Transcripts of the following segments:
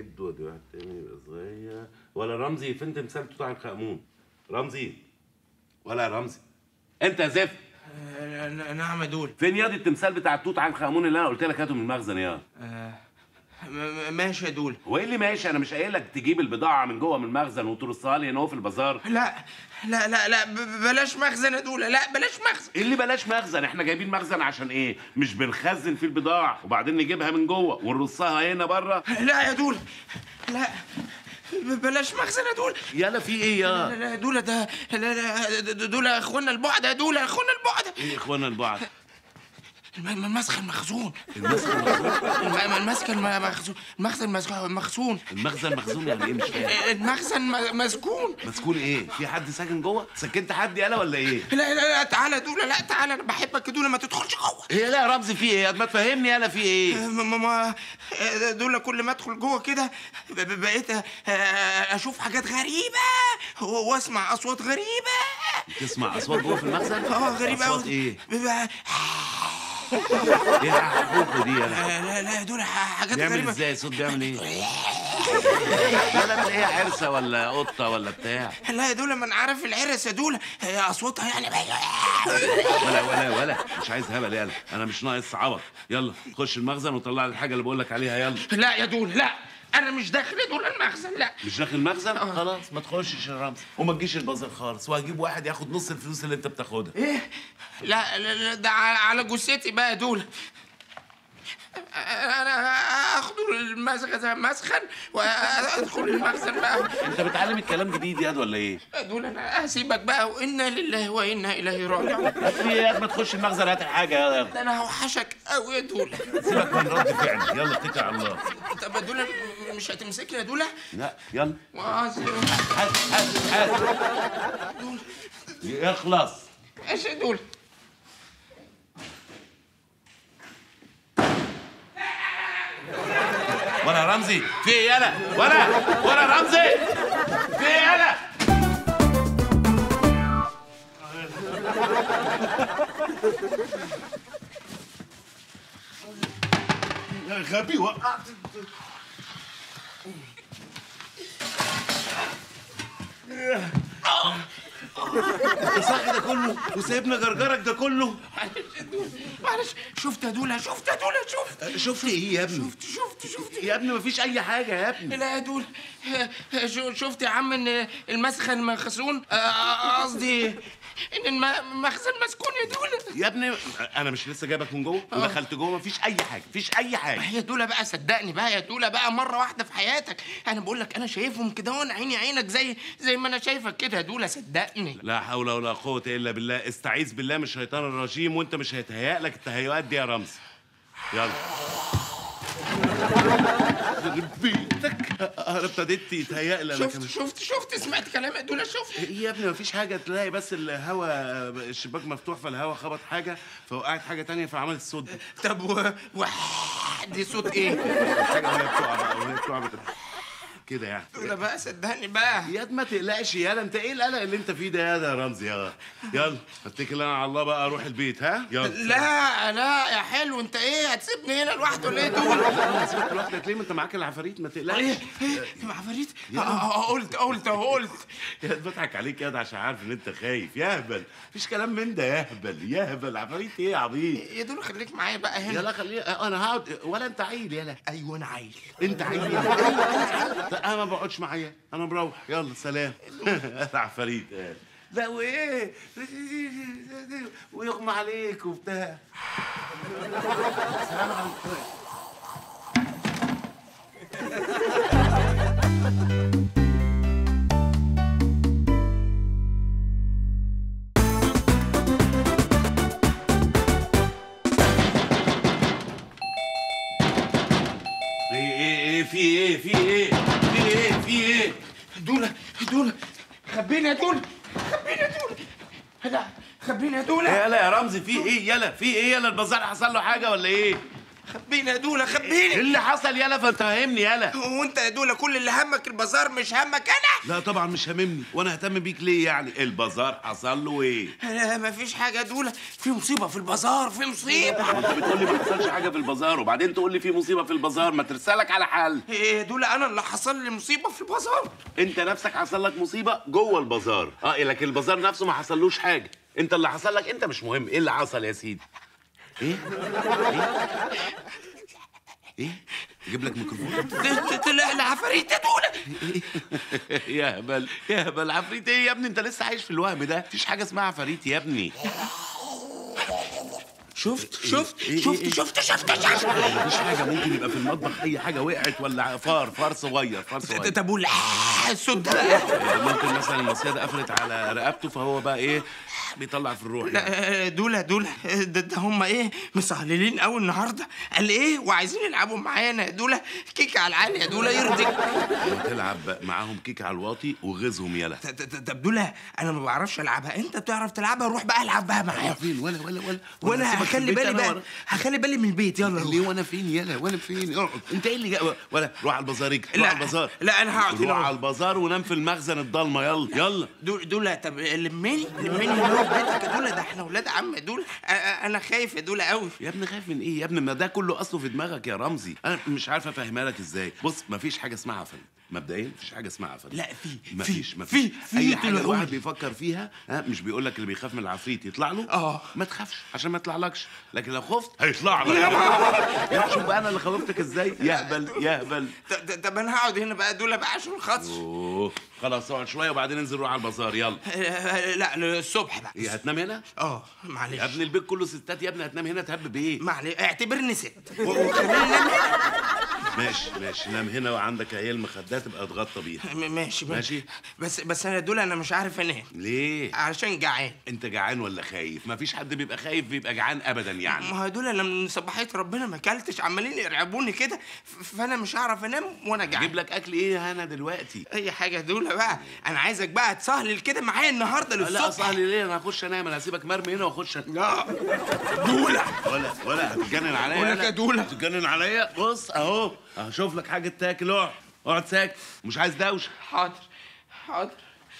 واحد وادي واحد تاني يبقى صغير ولا رمزي فين تمثال توت عنخ امون رمزي ولا يا رمزي انت يا زفت آه، ن- نعم يا دول فين ياض التمثال بتاع توت عنخ امون اللي انا قلت لك هاته من المخزن يا آه، م- م- ماشي يا دول هو ايه اللي ماشي انا مش قايل لك تجيب البضاعه من جوه من المخزن وترصها لي هنا هو في البازار لا لا لا لا ب- ب- بلاش مخزن يا دول لا بلاش مخزن ايه اللي بلاش مخزن احنا جايبين مخزن عشان ايه مش بنخزن فيه البضاعه وبعدين نجيبها من جوه ونرصها هنا بره لا يا دول لا ب- بلاش مخزن يا دول يالا في ايه لا يا لا دول ده لا لا د- دول اخوانا البعد يا دول اخوانا البعد ايه يا اخوانا البعض الم- المسخ المخزون المخزن مخزون الم- المسخ المخزون المخزن مسخ- مخزون المخزن مخزون يعني ايه مش فاهم المخزن م- مسكون مسكون ايه في حد ساكن جوه سكنت حد يالا ولا ايه لا لا لا تعالى يا دول لا تعالى انا بحبك يا دول ما تدخلش جوه ايه لا يا رمزي في ايه ما تفهمني يالا في ايه ما ما ما دول كل ما ادخل جوه كده ب- ب- بقيت آه، اشوف حاجات غريبه و- واسمع اصوات غريبه تسمع اصوات جوه في المخزن اه غريبه اصوات قوي ايه بيبقى ايه حقوقه دي يالا آه، لا لا دول ح- حاجات بيعمل غريبه ازاي صوت بيعمل ايه يالا من ايه عرسه ولا قطه ولا بتاع لا يا دول ما انا عارف العرس يا دول هي اصواتها يعني ولا ولا ولا مش عايز هبل يلا انا مش ناقص عبط يلا خش المخزن وطلع لي الحاجه اللي بقول لك عليها يلا لا يا دول لا انا مش داخل يا دول المخزن لا مش داخل المخزن خلاص ما تخشش يا رمزي وما تجيش البازار خالص وهجيب واحد ياخد نص الفلوس اللي انت بتاخدها ايه لا لا, لا ده على على جثتي بقى يا دول انا اخد المسخن مسخن وادخل المخزن بقى انت بتعلم الكلام جديد ياد ولا ايه يا دول انا هسيبك بقى وانا لله وانا اليه راجعون في ايه ياد ما تخش المخزن هات الحاجه يلا ده انا هوحشك قوي يا دول سيبك من رد فعلي يلا اتكل على الله طب يا دول مش هتمسكني يا دول لا يلا وعايز- هات هات هات اخلص ايش يا دول ولا رمزي في ايه يلا ولا ولا رمزي في ايه يلا يا غبي وقعت انت صاحي ده كله وسايبنا جرجرك ده كله معلش يا دول معلش شفت يا دول شفت يا دول شفت شفت ايه يا ابني شفت شفت شفت يا ابني مفيش اي حاجه يا ابني لا يا دول شو- شفت يا عم ان المسخن مخزون آه، قصدي ان الم- المخزن مسكون يا دول يا ابني انا مش لسه جايبك من جوه ودخلت جوه مفيش اي حاجه مفيش اي حاجه يا دولة بقى صدقني بقى يا دولة بقى مرة واحدة في حياتك أنا بقول لك أنا شايفهم كده وأنا عيني عينك زي زي ما أنا شايفك كده يا دولة صدقني لا حول ولا قوة إلا بالله استعيذ بالله من الشيطان الرجيم وأنت مش هيتهيأ لك التهيؤات دي يا رمزي يلا يخرب بيتك أنا ابتديت يتهيأ لي أنا شفت كمان شفت شفت سمعت كلام يا دولة شفت إيه يا ابني مفيش حاجة تلاقي بس الهوا الشباك مفتوح فالهوا خبط حاجة فوقعت حاجة تانية فعملت الصوت ده طب و... و... دي صوت إيه؟ حاجة وهي بتقع بقى وهي بتقع بت- كده يعني دولة بقى صدقني بقى ياد ما تقلقش يالا انت ايه القلق اللي انت فيه ده يالا يا رمزي يلا يلا اتكل انا على الله بقى اروح البيت ها يلا لا لا يا حلو أنت إيه هتسيبني هنا لوحده ليه دولة؟ انا سيبك لوحدك ليه ما انت معاك العفاريت ما تقلقش إيه إيه مع فريد؟ آه، آه، قلت قلت قلت يا بضحك عليك يا ده عشان عارف ان انت خايف يهبل مفيش كلام من ده يهبل يهبل عفاريت ايه يا عبيط يا دولة خليك معايا بقى هنا يلا خليه انا هقعد ولا انت عيل يلا أيوه أنا عايل انت عيل لا انا ما بقعدش معايا انا مروح يلا سلام عفاريت لا وايه ويغمى عليك وبتاع سلام عليكم ايه ايه ايه في ايه في ايه في ايه في ايه دولة دولة خبيني يا دولة خبيني يا دولة لا خبيني يا دولة يلا يا رمزي في ايه يلا في ايه يلا البازار حصل له حاجه ولا ايه خبيني يا دولا ايه خبيني اللي حصل يالا فانت يالا وانت يا دولا كل اللي همك البازار مش همك انا لا طبعا مش هاممني وانا اهتم بيك ليه يعني البازار حصل له ايه لا مفيش حاجه يا دولا في مصيبه في البازار في مصيبه انت بتقول لي ما حصلش حاجه في البازار وبعدين تقول لي في مصيبه في البازار ما ترسلك على حل إيه يا دولا انا اللي حصل لي مصيبه في البازار انت نفسك حصل لك مصيبه جوه البازار اه لكن البازار نفسه ما حصلوش حاجه انت اللي حصل لك انت مش مهم ايه اللي حصل يا سيدي ايه ايه ايه اجيب لك ميكروفون طلع لي عفاريت يا دولا يا هبل يا هبل عفريت ايه يا ابني انت لسه عايش في الوهم ده مفيش حاجه اسمها عفاريت يا ابني شفت شفت إيه، شفت إيه، شفت شفت شفت مفيش حاجه ممكن يبقى في المطبخ اي حاجه وقعت ولا فار فار صغير فار صغير طب ولا الصوت ده بقى ممكن مثلا المصيده قفلت على رقبته فهو بقى ايه بيطلع في الروح يعني. لا دول دول ده, ده هم ايه مسهللين قوي النهارده قال ايه وعايزين يلعبوا معانا دول كيك على العالي يا دول يرضيك وتلعب معاهم كيك على الواطي وغيظهم يلا ط- ط- ط- طب دول انا ما بعرفش العبها انت بتعرف تلعبها روح بقى العب بقى معاهم فين ولا ولا ولا وانا هسيبك في هخلي البيت بالي أنا بقى ولا- هخلي بالي من البيت يلا ليه روح وانا فين يلا وانا فين اقعد انت ايه اللي جا... ولا روح على البازار اجري روح لا، على البازار لا، أنا هقعد هنا روح أهو. على البازار ونام في المخزن الضلمه يلا يلا دول دول طب لمني لمني هنا في بيتك يا دول ده احنا ولاد عم دول أ- أ- انا خايف يا دول قوي يا ابني خايف من ايه يا ابني ما ده كله اصله في دماغك يا رمزي انا مش عارف افهمها لك ازاي بص مفيش حاجه اسمها عفريت مبدئيا مفيش حاجه اسمها عفريت لا، في- مفيش في- مفيش في- في اي حاجه طلعوا الواحد لي. بيفكر فيها ها مش بيقول لك اللي بيخاف من العفريت يطلع له آه. ما تخافش عشان ما يطلعلكش لكن لو خفت هيطلع لك يا شوف بقى انا اللي خوفتك ازاي يهبل يهبل ط- ط- طب انا هقعد هنا بقى دول بقى عشان خاطر اوه خلاص اقعد شويه وبعدين انزل روح على البازار يلا آه، لا الصبح بقى ايه هتنام هنا اه يا معلش ابني البيت كله ستات يا ابني هتنام هنا تهب بايه معلش اعتبرني ست و- وخليني انام هنا. ماشي ماشي نام هنا وعندك عيال مخدات تبقى اتغطى بيها م- ماشي ماشي. بس بس انا دول انا مش عارف انام ليه عشان جعان انت جعان ولا خايف مفيش حد بيبقى خايف بيبقى جعان ابدا يعني ما هو دول انا من صباحيه ربنا ما اكلتش عمالين يرعبوني كده ف- فانا مش هعرف انام وانا اجيب جعان لك اكل ايه يا هنا دلوقتي اي حاجه دول بقى انا عايزك بقى تسهلل كده معايا النهارده لا للصبح صح ليه انا هخش انام انا هسيبك مرمي هنا واخش أنام. لا دولة ولا ولا هتتجنن عليا بقول لك أنا؟ يا دولة. هتتجنن عليا بص اهو هشوف لك حاجه تاكل اقعد اقعد ساكت مش عايز دوشه حاضر حاضر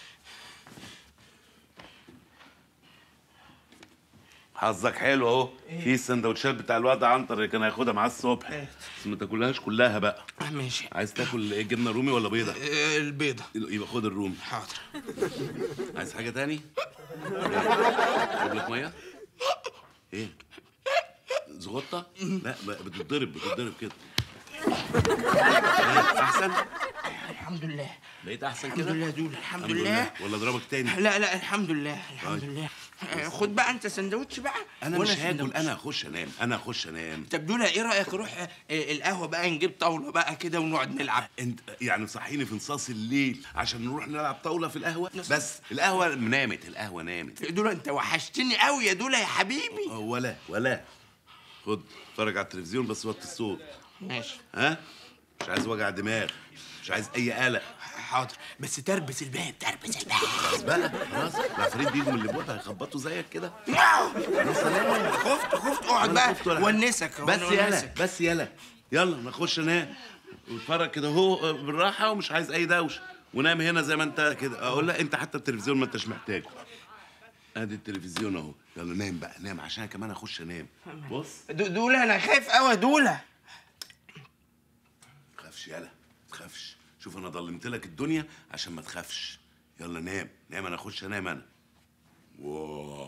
حظك حلو اهو في السندوتشات بتاع الواد عنتر اللي كان هياخدها معاه الصبح إيه. بس ما تاكلهاش كلها بقى ماشي عايز تاكل ايه جبنه رومي ولا بيضه آه، البيضة يبقى خد الرومي حاضر عايز حاجه تاني اجيب لك ميه ايه زغطه لا ب- بتتضرب بتتضرب كده إيه، احسن الحمد لله بقيت احسن الحمد كده لله يا دول الحمد لله ولا اضربك تاني لا لا الحمد لله الحمد طيب. لله آه، خد بقى انت سندوتش بقى انا وأنا مش هاكل سندوتش. انا اخش انام انا اخش انام طب دول ايه رايك نروح آه، القهوه بقى نجيب طاوله بقى كده ونقعد نلعب انت يعني صحيني في نصاص الليل عشان نروح نلعب طاوله في القهوه بس القهوه نامت القهوه نامت دول انت وحشتني قوي يا دول يا حبيبي ولا ولا خد اتفرج على التلفزيون بس وطي الصوت ماشي ها مش عايز وجع دماغ مش عايز اي قلق حاضر بس تربس الباب تربس الباب خلاص بقى خلاص العفاريت بيجوا من اللي بوتا هيخبطوا زيك كده خفت خفت اقعد ولا بقى خفت ولا حاجة. ونسك بس يلا ونسك. بس يلا يلا نخش نام واتفرج كده اهو بالراحه ومش عايز اي دوشه ونام هنا زي ما انت كده اقول لك انت حتى التلفزيون ما انتش محتاجه ادي التلفزيون اهو يلا نام بقى نام عشان كمان اخش انام بص دو- دول انا خايف قوي يا دوله تخافش يلا تخافش شوف انا ضلمت لك الدنيا عشان ما تخافش يلا نام نام انا اخش انام انا واو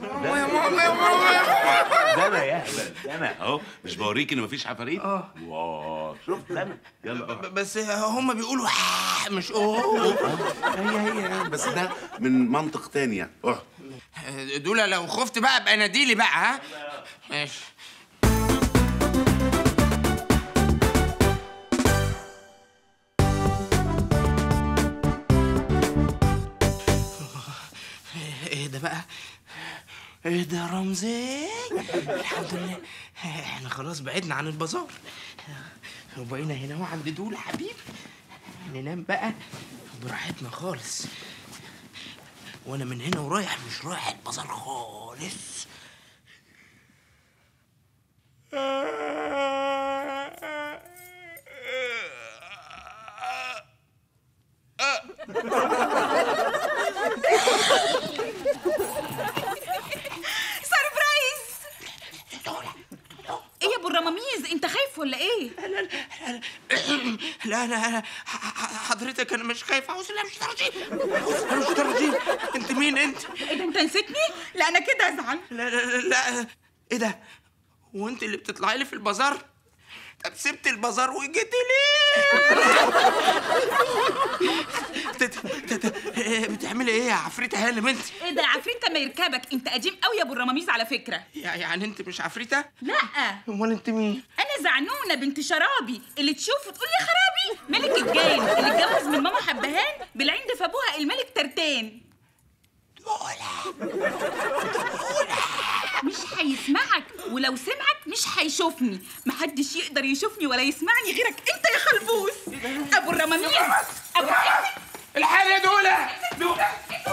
ده انا يا هبل ده انا اهو مش بوريك ان مفيش عفاريت اه. واو شوف ده انا يلا اه. ب- بس هم بيقولوا آه مش اوه هي هي بس ده من منطق تاني يعني اه دول لو خفت بقى ابقى ناديلي بقى ها ماشي ايه ده بقى ايه ده يا رمزي الحمد لله احنا خلاص بعدنا عن البازار وبقينا هنا اهو عند دول حبيبي ننام بقى براحتنا خالص وانا من هنا ورايح مش رايح البازار خالص لا لا ح- ح- حضرتك انا مش خايف اعوذ بالله مش ترجيم اعوذ بالله مش ترجيم انت مين انت ايه ده انت نسيتني لا انا كده ازعل لا لا لا, لا. ايه ده هو انت اللي بتطلعي لي في البازار طب سبت البازار وجيتي ليه ت- ت- ت- إيه بتعملي ايه يا عفريته هانم انت ايه ده يا عفريت ما يركبك انت قديم قوي يا ابو الرماميز على فكره يع- يعني انت مش عفريته لا امال انت مين انا زعنونه بنت شرابي اللي تشوفه تقول يا خرابي ملك الجاين اللي اتجوز من ماما حبهان بالعند في ابوها الملك ترتان مش هيسمعك ولو سمعك مش هيشوفني محدش يقدر يشوفني ولا يسمعني غيرك انت يا خلبوس ابو الرماميز ابو الحال يا دوله دوله